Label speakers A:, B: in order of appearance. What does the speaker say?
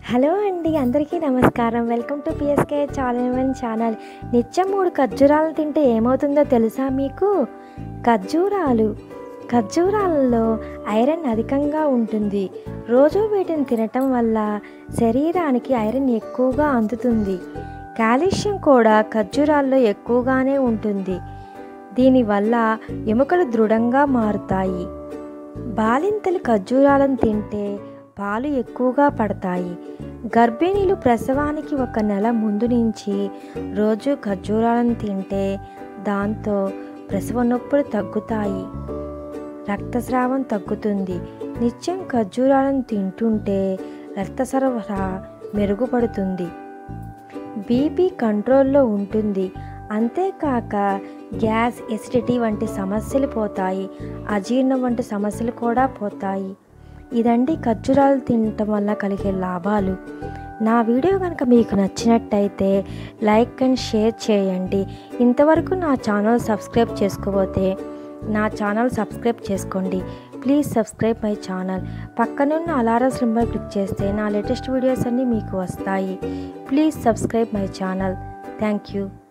A: hello అండి అందరికీ నమస్కారం వెల్కమ్ టు పిఎస్కే చాలెన్ ఛానల్ నిత్యం మూడు ఖర్జూరాలు తింటే ఏమవుతుందో తెలుసా మీకు ఖర్జూరాలు ఖర్జూరాలలో ఐరన్ అధికంగా ఉంటుంది రోజు వీటిని తినటం వల్ల శరీరానికి ఐరన్ ఎక్కువగా అందుతుంది కాల్షియం కూడా ఖర్జూరాల్లో ఎక్కువగానే ఉంటుంది దీనివల్ల ఎముకలు దృఢంగా మారుతాయి బాలింతలు ఖర్జూరాలను తింటే పాలు ఎక్కువగా పడతాయి గర్భిణీలు ప్రసవానికి ఒక నెల ముందు నుంచి రోజు ఖర్జూరాలను తింటే దాంతో ప్రసవ నొప్పులు తగ్గుతాయి రక్తస్రావం తగ్గుతుంది నిత్యం ఖర్జూరాలను తింటుంటే రక్త సరఫరా మెరుగుపడుతుంది బీపీ కంట్రోల్లో ఉంటుంది అంతేకాక గ్యాస్ ఎసిడిటీ వంటి సమస్యలు పోతాయి అజీర్ణం వంటి సమస్యలు కూడా పోతాయి ఇదండి ఖర్జూరాలు తినటం వల్ల కలిగే లాభాలు నా వీడియో కనుక మీకు నచ్చినట్టయితే లైక్ అండ్ షేర్ చేయండి ఇంతవరకు నా ఛానల్ సబ్స్క్రైబ్ చేసుకోకపోతే నా ఛానల్ సబ్స్క్రైబ్ చేసుకోండి ప్లీజ్ సబ్స్క్రైబ్ మై ఛానల్ పక్కనున్న అలారం సింబల్ క్లిక్ చేస్తే నా లేటెస్ట్ వీడియోస్ అన్నీ మీకు వస్తాయి please subscribe my channel thank you